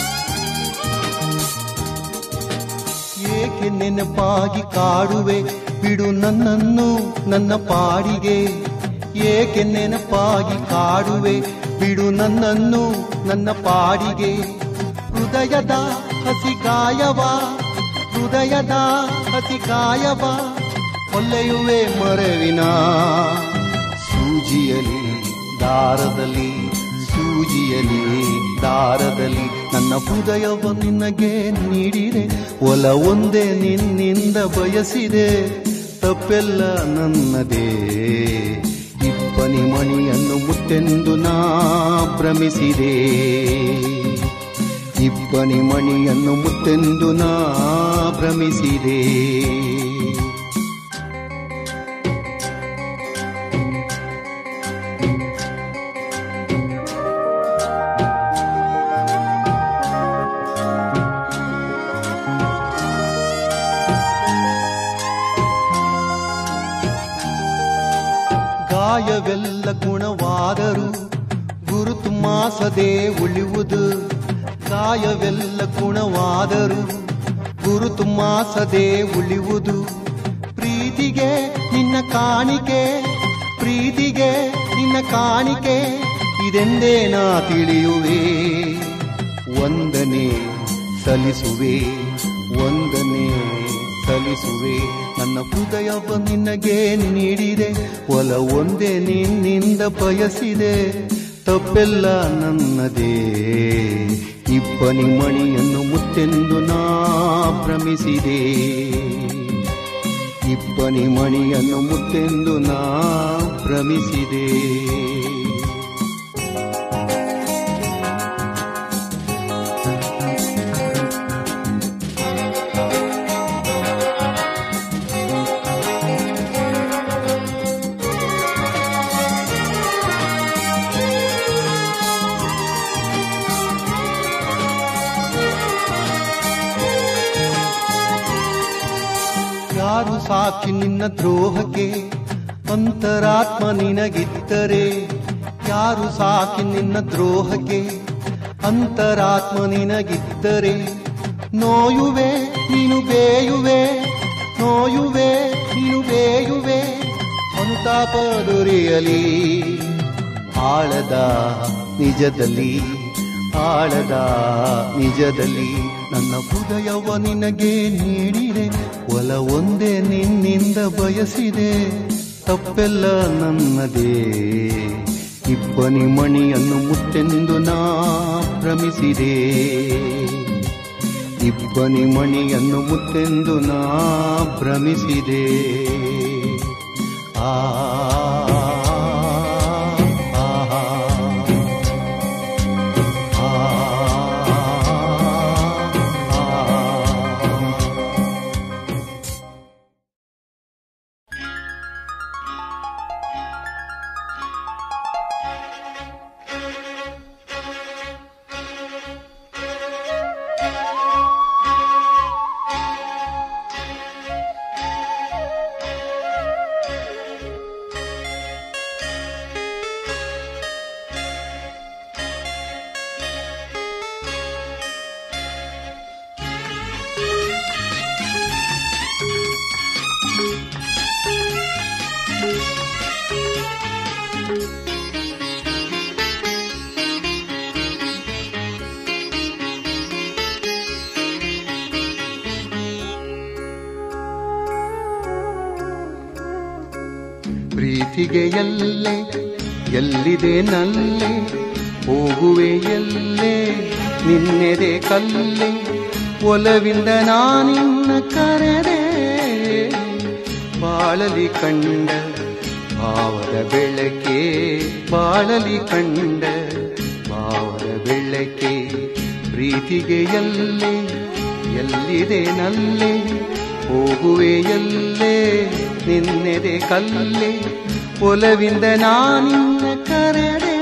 Speaker 1: ಏಕೆ ನೆನಪಾಗಿ ಕಾಡುವೆ ಬಿಡು ನನ್ನನ್ನು ನನ್ನ ಪಾಡಿಗೆ ಏಕೆ ನೆನಪಾಗಿ ಕಾಡುವೆ ಬಿಡು ನನ್ನನ್ನು ನನ್ನ ಪಾಡಿಗೆ ಹೃದಯದ ಹಸಿ ಗಾಯವ ಹೃದಯದ ಹಸಿ ಗಾಯವ ಹೊಲ್ಲೆಯುವೆ ಮರವಿನ ಸೂಜಿಯಲಿ ದಾರದಲ್ಲಿ ಸೂಜಿಯಲಿ ದಾರದಲ್ಲಿ ನನ್ನ ಹೃದಯವ ನಿನಗೆ ನೀಡಿದೆ ಒಲ ಒಂದೇ ನಿನ್ನಿಂದ ಬಯಸಿದೆ ತಪ್ಪೆಲ್ಲ ನನ್ನದೇ ಇಬ್ಬನಿ ಮಣಿಯನ್ನು ಮುತ್ತೆಂದು ನಾ ಭ್ರಮಿಸಿದೆ ಇಬ್ಬನಿ ಮಣಿಯನ್ನು ಮುತ್ತೆಂದು ನಾ ಭ್ರಮಿಸಿದೆ ಗಾಯವೆಲ್ಲ ಗುಣವಾದರೂ ಗುರುತು ಮಾಸದೆ ಉಳಿಯುವುದು ಗಾಯವೆಲ್ಲ ಗುಣವಾದರೂ ಗುರುತು ಮಾಸದೆ ಉಳಿಯುವುದು ಪ್ರೀತಿಗೆ ನಿನ್ನ ಕಾಣಿಕೆ ಪ್ರೀತಿಗೆ ನಿನ್ನ ಕಾಣಿಕೆ ಇದೆಂದೇ ನಾ ತಿಳಿಯುವೆ ಒಂದನೇ ಸಲ್ಲಿಸುವೆ ಒಂದನೇ ಸಲ್ಲಿಸುವೆ ನನ್ನ ಹೃದಯವ ನಿನಗೆ ನೀಡಿದೆ ಒಲ ಒಂದೇ ನಿನ್ನಿಂದ ಬಯಸಿದೆ ತಪ್ಪೆಲ್ಲ ನನ್ನದೇ ಇಬ್ಬನಿ ಮಣಿಯನ್ನು ಮುತ್ತೆಂದು ನಾ ಭ್ರಮಿಸಿದೆ ಇಬ್ಬನಿ ಮಣಿಯನ್ನು ಮುತ್ತೆಂದು ನಾ ಭ್ರಮಿಸಿದೆ ಯಾರು ಸಾಕ್ಷಿ ನಿನ್ನ ದ್ರೋಹಕ್ಕೆ ಅಂತರಾತ್ಮ ನಿನಗಿದ್ದರೆ ಯಾರು ಸಾಕ್ಷಿ ನಿನ್ನ ದ್ರೋಹಕ್ಕೆ ಅಂತರಾತ್ಮ ನಿನಗಿದ್ದರೆ ನೋಯುವೆ ನೀನು ಬೇಯುವೆ ನೋಯುವೆ ನೀನು ಬೇಯುವೆ ಅನುತಾಪ ದೊರೆಯಲಿ ಆಳದ ನಿಜದಲ್ಲಿ ಆಳದ ನಿಜದಲ್ಲಿ ನನ್ನ ಹೃದಯವ ನಿನಗೆ ನೀಡಿದೆ ಒಲ ಒಂದೇ ನಿನ್ನಿಂದ ಬಯಸಿದೆ ತಪ್ಪೆಲ್ಲ ನನ್ನದೇ ಇಬ್ಬನಿ ಮಣಿಯನ್ನು ಮುತ್ತೆಂದು ನಾ ಭ್ರಮಿಸಿದೆ ಇಬ್ಬನಿ ಮಣಿಯನ್ನು ಮುತ್ತೆಂದು ನಾ ಭ್ರಮಿಸಿದೆ ಆ ಆ, ಆ, ಆ. ಪ್ರೀತಿಗೆ ಎಲ್ಲೆ ಎಲ್ಲಿದೆ ನಲ್ಲೆ ಹೋಗುವೆ ಎಲ್ಲೆ ನಿನ್ನೆದೆ ಕಲ್ಲೆ ಒಲವಿಂದ ನಾನಿನ್ನ ಕರೆದೆ ಬಾಳಲಿ ಕಂಡ ಭಾವದ ಬೆಳಕೆ ಬಾಳಲಿ ಕಂಡ ಭಾವದ ಬೆಳಕೆ ಪ್ರೀತಿಗೆ ಎಲ್ಲೆ ಎಲ್ಲಿದೆ ನಲ್ಲೆ ಹೋಗುವೆ ಎಲ್ಲೇ ನಿನ್ನೆದೆ ಕಲ್ಲೆ ಒಲವಿಂದ ನಾನಿನ್ನ ಕರೆದೆ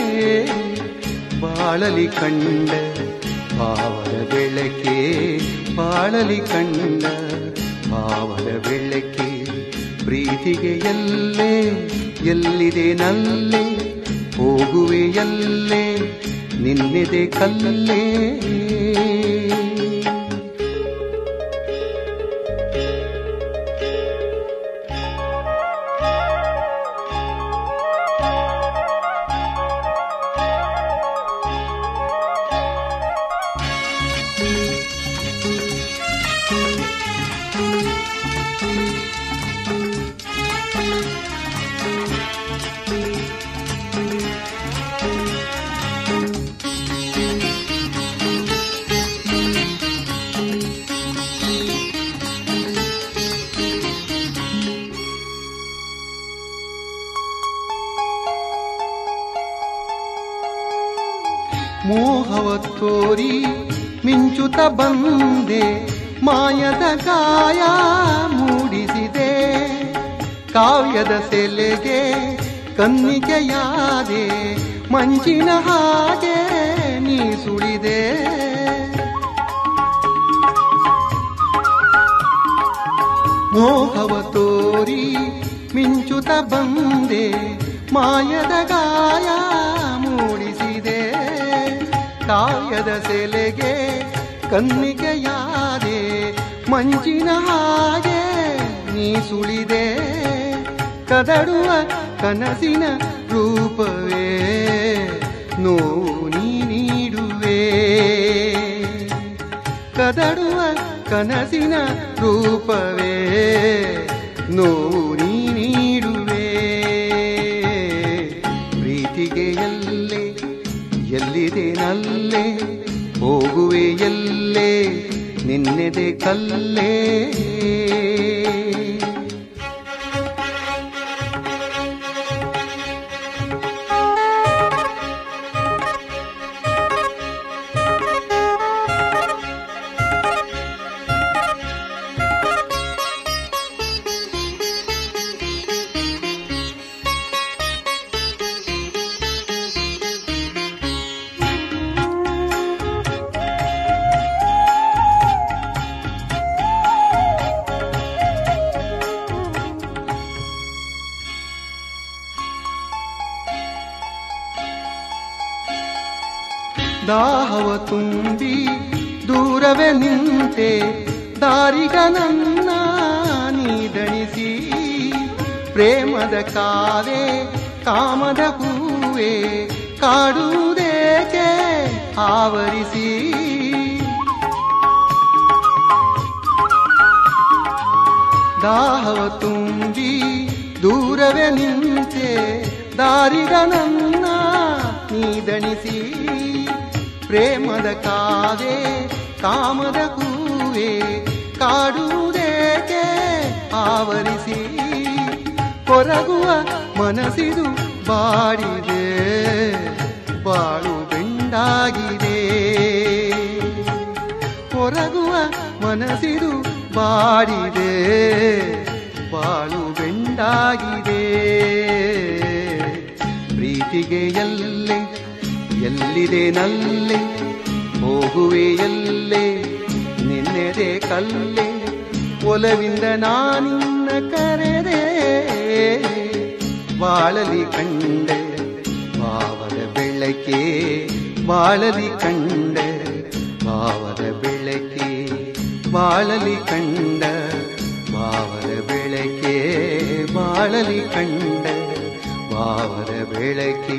Speaker 1: ಬಾಳಲಿ ಕಂಡ ಭಾವದ ಬೆಳಕೆ ಬಾಳಲಿ ಕಂಡ ಭಾವದ ಬೆಳಕೆ ಪ್ರೀತಿಗೆ ಎಲ್ಲೇ ಎಲ್ಲಿದೆ ನಲ್ಲೆ ಹೋಗುವೆ ಎಲ್ಲೇ ನಿನ್ನೆದೆ ಕಲ್ಲೇ ಮೋಹವ ತೋರಿ ಮಿಂಚುತ ಬಂದೆ ಮಾಯದ ಗಾಯ ಮೂಡಿಸಿದೆ ಕಾವ್ಯದ ಸೆಲೆಗೆ ಕನ್ನಿಕೆಯಾದೆ ಮಂಜಿನ ಹಾಗೆ ನೀ ಸುಳಿದೆ ಮೋಹವ ತೋರಿ ಮಿಂಚುತ ಬಂದೆ ಮಾಯದ ಗಾಯ ಮೂಡಿಸಿದೆ ಕಾಯದ ಸೆಲೆಗೆ ಕನ್ನಿಕೆಯಾದೆ ಮಂಜಿನ ಹಾಗೆ ನೀ ಸುಳಿದೆ ಕದಡುವ ಕನಸಿನ ರೂಪವೇ ನೋವು ನೀ ನೀಡುವೆ ಕದಡುವ ಕನಸಿನ ರೂಪವೇ ನೋವು ನೀ ನೀಡುವೆ ಪ್ರೀತಿಗೆ ಎಲ್ಲೆ ಎಲ್ಲಿದೆ ನಲ್ಲೆ ಹೋಗುವೆ ಎಲ್ಲೇ ನಿನ್ನೆದೆ ಕಲ್ಲೇ ದಾಹವ ತುಂಬಿ ದೂರವೇ ನಿಂತೆ ದಾರಿಗ ನನ್ನ ನೀದಣಿಸಿ ಪ್ರೇಮದ ಕಾವೆ ಕಾಮದ ಹೂವೆ ಕಾಡುವುದೇಕೆ ಆವರಿಸಿ ದಾಹವ ತುಂಬಿ ದೂರವೇ ನಿಂತೆ ದಾರಿಗ ನನ್ನ ನೀದಣಿಸಿ ಪ್ರೇಮದ ಕಾವೆ ಕಾಮದ ಹೂವೆ ಕಾಡುವುದೇಕೆ ಆವರಿಸಿ ಕೊರಗುವ ಮನಸ್ಸಿದು ಬಾಡಿದೆ ಬಾಳು ಬೆಂಡಾಗಿದೆ ಕೊರಗುವ ಮನಸ್ಸಿದು ಬಾಡಿದೆ ಬಾಳು ಬೆಂಡಾಗಿದೆ ಪ್ರೀತಿಗೆ ಎಲ್ಲೆ ಎಲ್ಲಿದೆ ನಲ್ಲೆ ಹೋಗುವೆ ಎಲ್ಲೆ ನಿನ್ನೆದೆ ಕಲ್ಲೆ ಒಲವಿಂದ ನಾನಿನ್ನ ಕರೆದೆ ಬಾಳಲಿ ಕಂಡೆ ಭಾವದ ಬೆಳಕೆ ಬಾಳಲಿ ಕಂಡೆ ಭಾವದ ಬೆಳಕೆ ಬಾಳಲಿ ಕಂಡ ಭಾವದ ಬೆಳಕೆ ಬಾಳಲಿ ಕಂಡ ಭಾವದ ಬೆಳಕೆ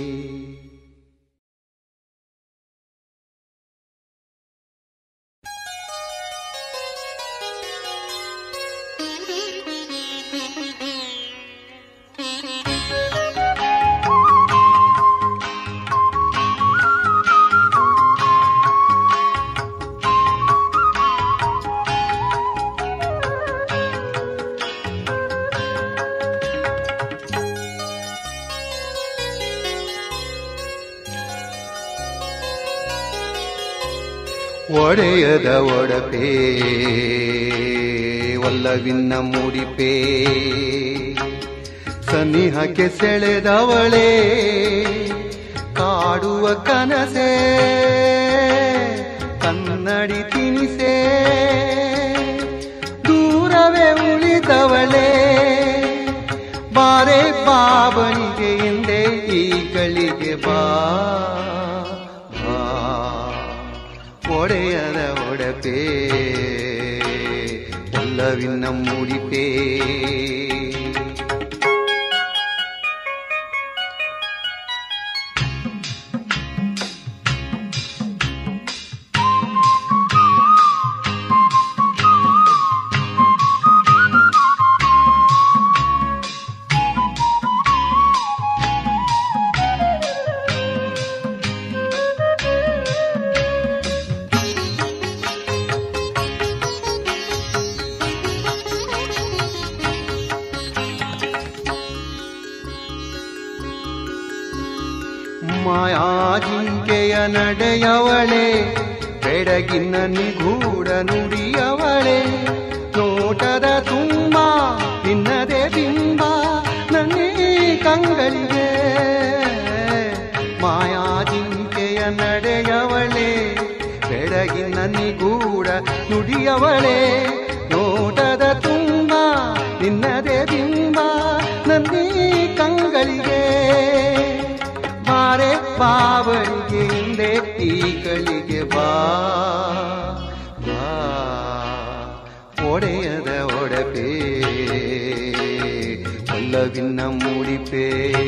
Speaker 1: ಒಡೆಯದ ಒಡಪೇ ಒಲ್ಲವಿನ್ನ ಮುಡಿಪೇ ಸನಿಹಕ್ಕೆ ಸೆಳೆದವಳೇ ಕಾಡುವ ಕನಸೇ ಕನ್ನಡಿ ತಿನಿಸೇ ದೂರವೇ ಉಳಿದವಳೇ ಬಾರೆ ಬಾಬನಿಗೆ ಎಂದೇ ಈ ಗಳಿಗೆ ಬಾ ಬಾ ಒಡೆಯದ ಒಡಪೇ ಒಲ್ಲವಿನ್ನ ಮುಡಿಪೇ ಜಿಂಕೆಯ ನಡೆಯವಳೆ ಬೆಡಗಿನ ನಿಗೂಢ ನುಡಿಯವಳೆ ನೋಟದ ತುಂಬ ನಿನ್ನದೇ ಬಿಂಬ ನನ್ನೇ ಕಂಗಳಿಗೆ ಮಾಯಾ ಜಿಂಕೆಯ ನಡೆಯವಳೆ ಬೆಡಗಿನ ನಿಗೂಢ ನುಡಿಯವಳೆ ನೋಟದ ತುಂಬ ನಿನ್ನದೇ ಬಿಂಬ ನನ್ನೇ ಕಂಗಳಿಗೆ ಬಾರೆ ಬಾವಳಿಗೆ ಹಿಂದೆ ಈ ಕಳಿಗೆ ಬಾ ಬಾ ಒಡೆಯದ ಒಡಪೆ ಒಲ್ಲವಿನ್ನ ಮೂಡಿಪೇ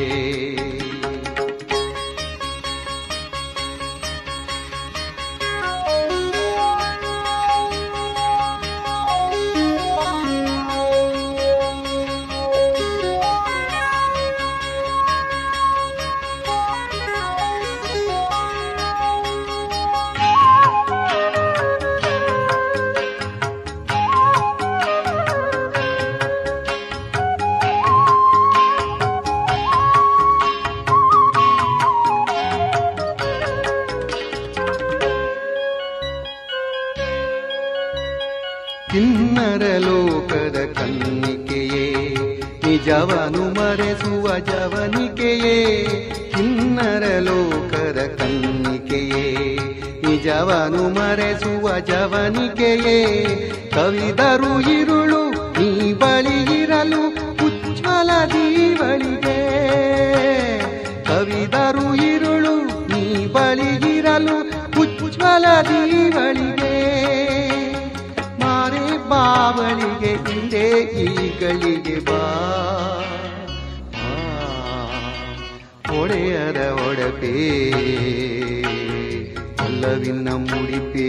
Speaker 1: ಕಿನ್ನರ ಲೋಕದ ಕನ್ನಿಕೆಯೇ ನಿಜವನು ಮರೆಸುವ ಜವನಿಕೆಯೇ ಕಿನ್ನರ ಲೋಕದ ಕನ್ನಿಕೆಯೇ ನಿಜವನು ಮರೆಸುವ ಜವನಿಕೆಯೇ ಕವಿದರು ಇರುಳು ನೀ ಬಳಿ ಇರಲು ಉಜ್ವಲ ದೀವಳಿಗೆ ಕವಿದರು ಇರುಳು ನೀ ಬಳಿ ಇರಲು ಉಜ್ವಲ ದೀವಳಿಗೆ ಮಾರೆ ಬಾವಳಿಗೆ ಹಿಂದೆ ಈಗಳಿಗೆ ಬಾ ಆ, ಒಡೆಯದ ಒಡಪೆ ಅಲ್ಲವಿನ್ನ ಮುಡಿಪೇ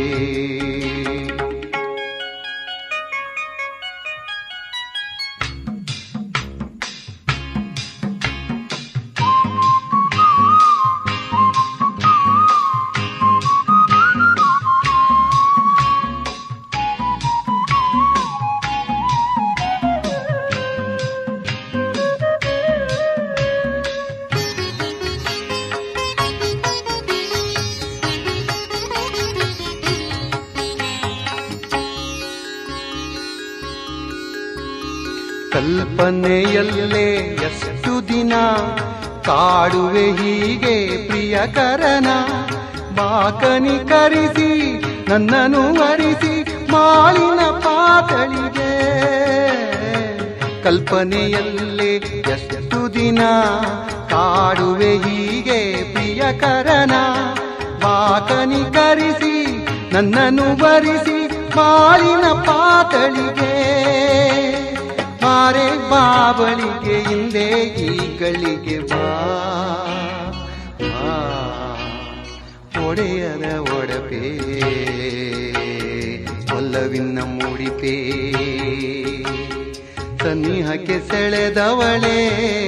Speaker 1: ಕಲ್ಪನೆಯಲ್ಲೇ ಎಷ್ಟು ದಿನ ಕಾಡುವೆ ಹೀಗೆ ಪ್ರಿಯಕರನ ಬಾಕನಿ ಕರಿಸಿ ನನ್ನನ್ನು ವರಿಸಿ ಮಾಳಿನ ಪಾತಳಿಗೆ ಕಲ್ಪನೆಯಲ್ಲೇ ಎಷ್ಟು ದಿನ ಕಾಡುವೆ ಹೀಗೆ ಪ್ರಿಯಕರನ ಬಾಕನಿ ಕರಿಸಿ ನನ್ನನ್ನು ವರಿಸಿ ಮಾಳಿನ ಪಾತಳಿಗೆ ಮಾರೆ ಬಾಬಳಿಗೆ ಹಿಂದೆ ಈಗಳಿಗೆ ಬಾ ಬಾ, ಒಡೆಯದ ಒಡಪೆ ಒಲ್ಲವಿನ್ನ ಮೂಡಿಪೇ ಸನಿಹಕ್ಕೆ ಸೆಳೆದವಳೆ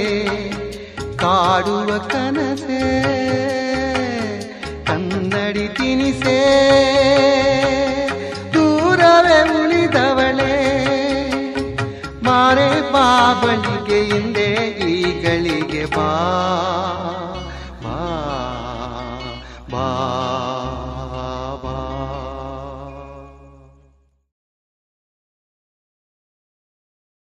Speaker 1: ಕಾಡುವ ಕನಸೆ ಕನ್ನಡಿ ತಿನಿಸೆ ದೂರವೇ ಉಳಿದವಳೆ ಮಾರೆ ಬಾಬಳಿಗೆ ಹಿಂದೆ ಈಗಳಿಗೆ ಬಾ